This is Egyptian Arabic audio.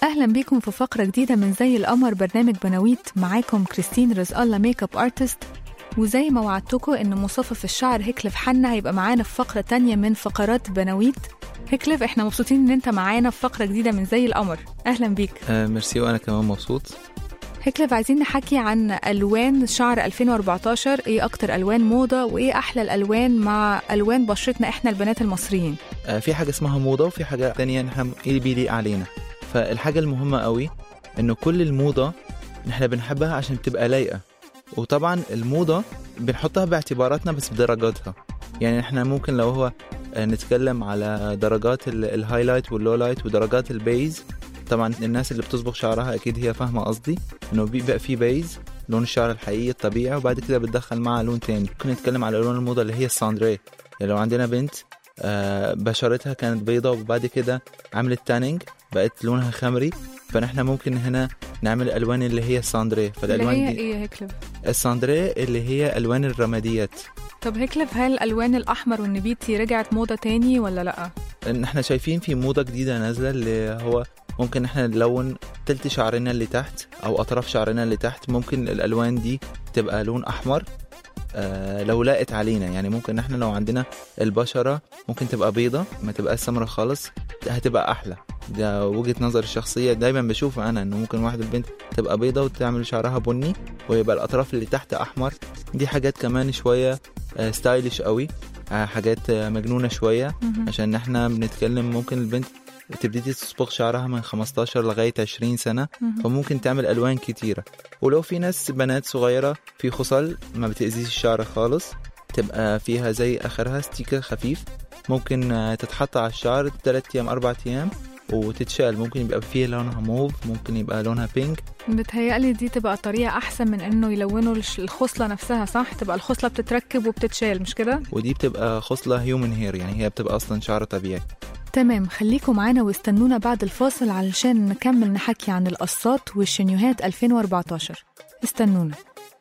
أهلا بيكم في فقرة جديدة من زي القمر برنامج بناويت معاكم كريستين رزق الله ميك اب ارتست وزي ما وعدتكم إن مصفف الشعر هيكلف حنا هيبقى معانا في فقرة تانية من فقرات بناويت هيكلف احنا مبسوطين إن أنت معانا في فقرة جديدة من زي القمر أهلا بيك آه ميرسي وانا كمان مبسوط هيكلف عايزين نحكي عن ألوان شعر 2014 إيه أكتر ألوان موضة وإيه أحلى الألوان مع ألوان بشرتنا إحنا البنات المصريين آه في حاجه اسمها موضه وفي حاجه تانية ان احنا ايه اللي بيليق علينا فالحاجه المهمه قوي انه كل الموضه احنا بنحبها عشان تبقى لايقه وطبعا الموضه بنحطها باعتباراتنا بس بدرجاتها يعني احنا ممكن لو هو آه، نتكلم على درجات ال- الهايلايت واللولايت ودرجات البيز طبعا الناس اللي بتصبغ شعرها اكيد هي فاهمه قصدي انه بيبقى في بيز لون الشعر الحقيقي الطبيعي وبعد كده بتدخل معاه لون تاني ممكن نتكلم على لون الموضه اللي هي الساندري يعني لو عندنا بنت آه، بشرتها كانت بيضة وبعد كده عملت تانينج بقت لونها خمري فنحن ممكن هنا نعمل الالوان اللي هي الساندري اللي فالالوان هي دي إيه يا هيكلف الساندري اللي هي الوان الرماديات طب هيكلف هل الألوان الأحمر والنبيتي رجعت موضة تاني ولا لأ؟ ان احنا شايفين في موضة جديدة نازلة اللي هو ممكن احنا نلون تلت شعرنا اللي تحت او اطراف شعرنا اللي تحت ممكن الالوان دي تبقى لون احمر آه لو لاقت علينا يعني ممكن احنا لو عندنا البشرة ممكن تبقى بيضة ما تبقى سمرة خالص هتبقى احلى ده وجهة نظري الشخصية دايما بشوف انا انه ممكن واحدة البنت تبقى بيضة وتعمل شعرها بني ويبقى الاطراف اللي تحت احمر دي حاجات كمان شوية آه ستايلش قوي آه حاجات آه مجنونة شوية مهم. عشان احنا بنتكلم ممكن البنت تبتدي تصبغ شعرها من 15 لغاية 20 سنة مهم. فممكن تعمل ألوان كتيرة ولو في ناس بنات صغيرة في خصل ما بتأذيش الشعر خالص تبقى فيها زي آخرها ستيكر خفيف ممكن آه، تتحط على الشعر 3 أيام 4 أيام وتتشال ممكن يبقى فيه لونها موف ممكن يبقى لونها بينك بتهيألي دي تبقى طريقة أحسن من إنه يلونوا الش- الخصلة نفسها صح؟ تبقى الخصلة بتتركب وبتتشال مش كده؟ ودي بتبقى خصلة هيومن هير يعني هي بتبقى أصلا شعر طبيعي تمام خليكم معانا واستنونا بعد الفاصل علشان نكمل نحكي عن القصات والشنيوهات 2014 استنونا